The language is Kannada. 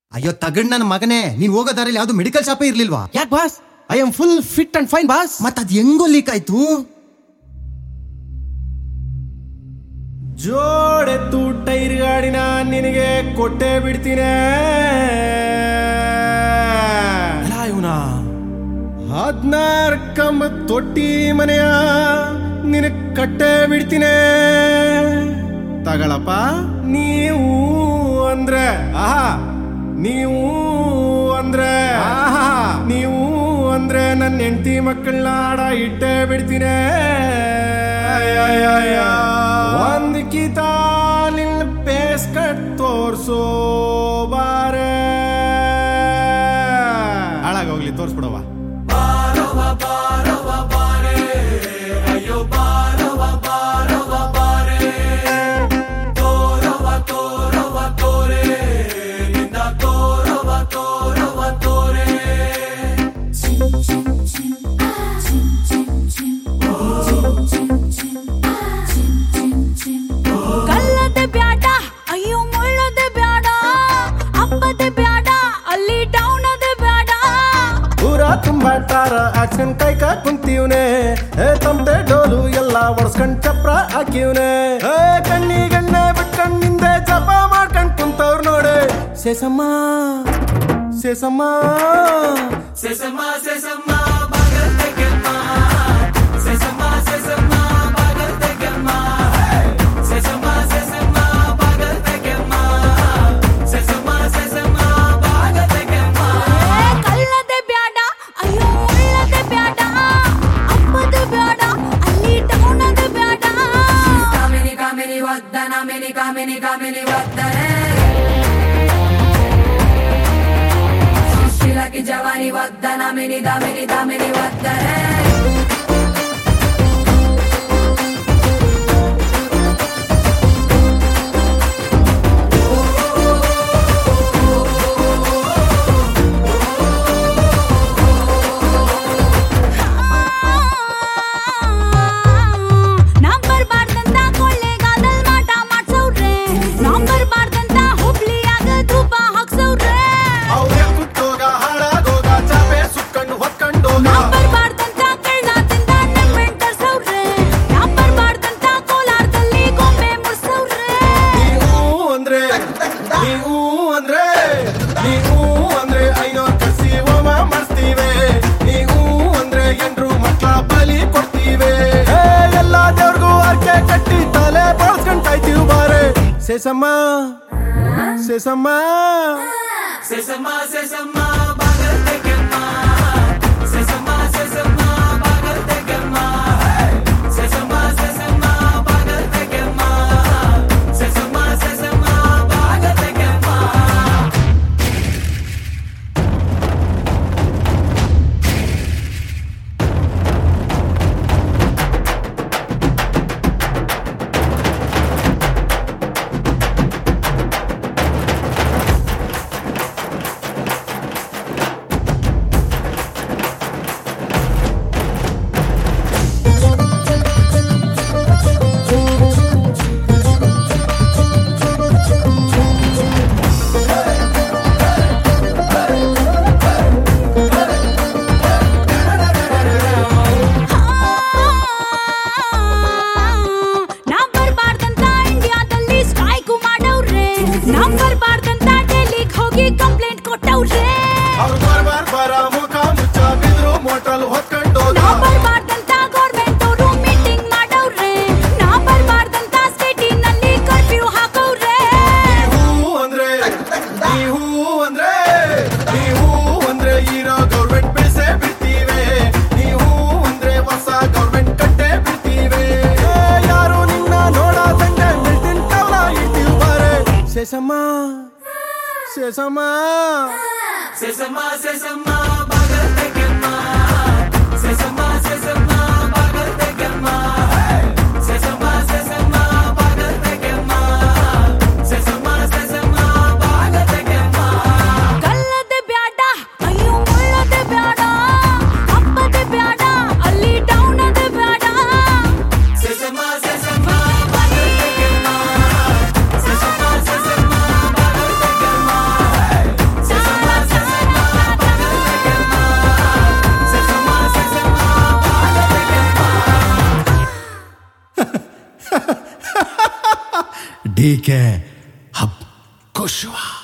ಅಯ್ಯೋ ತಗಡ್ ನನ್ನ ಮಗನೇ ನೀನ್ ಹೋಗೋ ದಾರಿಲಿ ಯಾವ್ದು ಮೆಡಿಕಲ್ ಶಾಪೇ ಇರ್ಲಿಲ್ವಾ ಯಾಕೆ boss I am full fit and fine boss ಮತ್ ಅದ್ ಹೆಂಗೋ ಲೀಕ್ ಆಯ್ತು ಜೋಡೆತ್ತು ಟೈರ್ ಗಾಡಿನ ನಿನಗೆ ಕೊಟ್ಟೆ ಬಿಡ್ತೀನಿ ಇವನ ಹದ್ನಾರು ಕಂಬ ತೊಟ್ಟಿ ಮನೆಯ ನಿನಗ್ ಕಟ್ಟೆ ಬಿಡ್ತೀನಿ ತಗಳಪ್ಪ ನೀವು ಅಂದ್ರೆ ಆಹಾ ನೀವು ಅಂದ್ರೆ ಆಹಾ ನೀವು ಅಂದ್ರೆ ನನ್ನ ಹೆಂಡತಿ ಮಕ್ಕಳನ್ನ ಆಡ ಇಟ್ಟೆ ಬಿಡ್ತೀನಿ ಒಂದ್ ಕಿತಾಲಿನ ಪೇಸ್ ಕಟ್ ತೋರ್ಸೋ ಬಾರೆ ಹಾಳಾಗೋಗ್ಲಿ ತೋರ್ಸ್ಬಿಡವ ಕಲ್ಲದೆ ಬ್ಯಾಡ ಅಯ್ಯೋ ಮುಳ್ಳದೆ ಬ್ಯಾಡ ಅಪ್ಪದೆ ಬ್ಯಾಡ ಅಲ್ಲಿ ಡೌನ್ ಅದೆ ಬ್ಯಾಡ ಊರ ತುಂಬಾ ಟಾರ ಆಕ್ಷನ್ ಕೈಕ ಕುಂತೀವ್ನೆ ಏ ತಮ್ದೆ ಡೋಲು ಎಲ್ಲ ಒಡ್ಸ್ಕೊಂಡ್ ಚಪ್ರ ಹಾಕಿವ್ನೆ ಏ ಕಣ್ಣಿ ಗಣ್ಣೆ ಬಿಟ್ಕೊಂಡ್ ನಿಂದೆ ಜಪ ಮಾಡ್ಕೊಂಡ್ ಕುಂತವ್ರ ನೋಡೆ ಸೇಸಮ್ಮ ಸೇಸಮ್ಮ ಏ ಕಲ್ಲದೆ ಬ್ಯಾಡ ಅಯ್ಯೋ ಮುಳ್ಳದೆ ಬ್ಯಾಡ ಅಪ್ಪದೆ ಬ್ಯಾಡ ಅಲ್ಲಿ ಡೌನ್ ಅದೆ ಬ್ಯಾಡ ಕಾಮಿನಿ ಕಾಮಿನಿ ವದ್ದನ ಮಿನಿ ಕಾಮಿನಿ ಕಾಮಿನಿ ವದ್ದನೆ ಸುಶೀಲಕಿ ಜವಾನಿ ವದ್ದನ ಮಿನಿ ದಮಿನಿ ದಮಿನಿ ವದ್ದನೆ ನಂಬರ್ ಬಾರ್ದಂತ ಕೊಳ್ಳೆಗಾದಲ್ ಮಾಟ ಮಾಡ್ಸವ್ರೆ ನಂಬರ್ ಬಾರ್ದಂತ ಹುಬ್ಳಿಯಾಗ ಧೂಪ ಹಾಕ್ಸವ್ರೆ ಅವ್ರೆ ಕುಟ್ಟೋಗ ಹಾಳಾಗೋಗ ಚಾಪೆ ಸುಟ್ಕೊಂಡು ಹೊತ್ಕೊಂಡೋಗ ನಂಬರ್ ಬಾರ್ದಂತ ಕಳ್ಳಾದಿಂದ ನೆನ್ಮೆಂಟ್ ತರ್ಸವ್ರೆ ನಂಬರ್ ಬಾರ್ದಂತ ಕೋಲಾರದಲ್ಲಿ ಗೊಂಬೆ ಮುರ್ಸವ್ರೆ ನೀವು ಅಂದ್ರೆ ನೀವು ಅಂದ್ರೆ ನೀವು ಅಂದ್ರೆ ಐನೂರು ಕಸಿ ಹೋಮ ಮಾಡಿಸ್ತೀವಿ ನೀವು ಅಂದ್ರೆ ಎಂಟ್ರು ಮಕ್ಕಳ ಬಲಿ ಕೊಡ್ತೀವಿ ಏ, ಎಲ್ಲ ದೇವ್ರಿಗೂ ಅರ್ಕೆ ಕಟ್ಟಿ ತಲೆ ಬಳಸ್ಕೊಂಡ್ ಕಾಯ್ತೀವಿ ಬಾರೆ ಸೇಸಮ್ಮ ಸೇಸಮ್ಮ ನಂಬರ್ ಬಾರ್ದಂತ ಇಂಡಿಯಾದಲ್ಲಿ ಸ್ಟ್ರೈಕ್ ಮಾಡವ್ರೆ ನಂಬರ್ ಬಾರ್ದಂತ ಡೆಲ್ಲಿಗ್ ಹೋಗಿ ಕಂಪ್ಲೇಂಟ್ ಕೊಟ್ಟವ್ರೆ ಅವ್ರು ಬಾರ್ ಬಾರ್ ಬಾರ ಮುಖ ಮುಚ್ಚ ಬಿದ್ರು ಮೋಟಲ್ ಹೊತ್ಕೊಂಡೋಗ ನಂಬರ್ ಬಾರ್ದಂತ ಗೌರ್ಮೆಂಟ್ ಅವರು ಮೀಟಿಂಗ್ ಮಾಡವ್ರೆ ನಂಬರ್ ಬಾರ್ದಂತ ಸಿಟಿನಲ್ಲಿ ಕರ್ಫ್ಯೂ ಹಾಕವ್ರೆ ನೀವು ಅಂದ್ರೆ ನೀವು ಅಂದ್ರೆ ನೀವು ಅಂದ್ರೆ ಇರೋ ಗೌರ್ಮೆಂಟ್ ಬಿಡಿಸೇ ಬಿಡ್ತೀವಿ ನೀವು ಅಂದ್ರೆ ಹೊಸ ಗೌರ್ಮೆಂಟ್ ಕಟ್ಟೆ ಬಿಡ್ತೀವಿ ಏ, ಯಾರು ನಿನ್ನ ನೋಡದಂಗೆ ಮಿಲ್ಟಿನ್ ಕವಲ ಇಡ್ತೀವಿ ಬಾರೆ ಸೇಸಮ್ಮ ಸೇಸಮ್ಮ ಸೆಸಮ ಸೆಸಮ ಕಲ್ಲದೆ ಬ್ಯಾಡ ಅಯ್ಯೋ ಮುಳ್ಳದೆ ಬ್ಯಾಡ ಅಪ್ಪದೆ ಬ್ಯಾಡ ಅಲ್ಲಿ ಡೌನ್ ಅದೆ ಬ್ಯಾಡ ಸೆಸಮ ಸೆಸಮ ಡಿ ಕೆ ಹಬ್ ಕುಶ್ವಾ